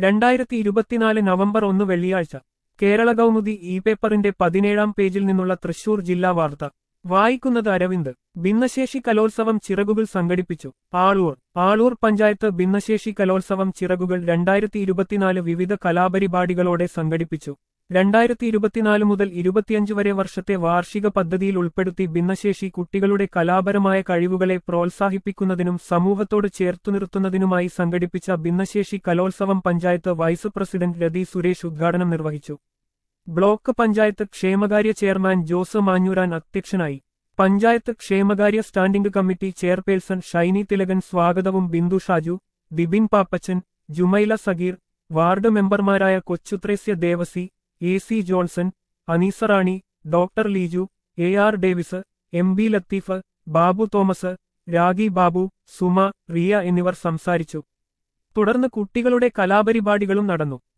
രണ്ടായിരത്തി ഇരുപത്തിനാല് നവംബർ ഒന്ന് വെള്ളിയാഴ്ച കേരള കൗമുദി ഇ പേപ്പറിന്റെ പതിനേഴാം പേജിൽ നിന്നുള്ള തൃശൂർ ജില്ലാ വാർത്ത വായിക്കുന്നത് അരവിന്ദ് ഭിന്നശേഷി കലോത്സവം ചിറകുകൾ സംഘടിപ്പിച്ചു ആളൂർ ആളൂർ പഞ്ചായത്ത് ഭിന്നശേഷി കലോത്സവം ചിറകുകൾ രണ്ടായിരത്തി ഇരുപത്തിനാല് വിവിധ കലാപരിപാടികളോടെ സംഘടിപ്പിച്ചു രണ്ടായിരത്തി ഇരുപത്തിനാല് മുതൽ ഇരുപത്തിയഞ്ച് വരെ വർഷത്തെ വാർഷിക പദ്ധതിയിൽ ഉൾപ്പെടുത്തി ഭിന്നശേഷി കുട്ടികളുടെ കലാപരമായ കഴിവുകളെ പ്രോത്സാഹിപ്പിക്കുന്നതിനും സമൂഹത്തോട് ചേർത്തുനിർത്തുന്നതിനുമായി സംഘടിപ്പിച്ച ഭിന്നശേഷി കലോത്സവം പഞ്ചായത്ത് വൈസ് പ്രസിഡന്റ് രതി സുരേഷ് ഉദ്ഘാടനം നിർവഹിച്ചു ബ്ലോക്ക് പഞ്ചായത്ത് ക്ഷേമകാര്യ ചെയർമാൻ ജോസ് മാഞ്ഞൂരാൻ അധ്യക്ഷനായി പഞ്ചായത്ത് ക്ഷേമകാര്യ standing committee chairperson Shiny Thilakan സ്വാഗതവും ബിന്ദു ഷാജു ബിബിൻ പാപ്പച്ചൻ ജുമൈല സഗീർ വാർഡ് മെമ്പർമാരായ Kochuthresia Devasi A C Johnson Aneesarani doctor Leeju A R Davis M B Latheef Babu Thomas Ragi Babu Suma Riya എന്നിവർ സംസാരിച്ചു തുടർന്ന് കുട്ടികളുടെ കലാപരിപാടികളും നടന്നു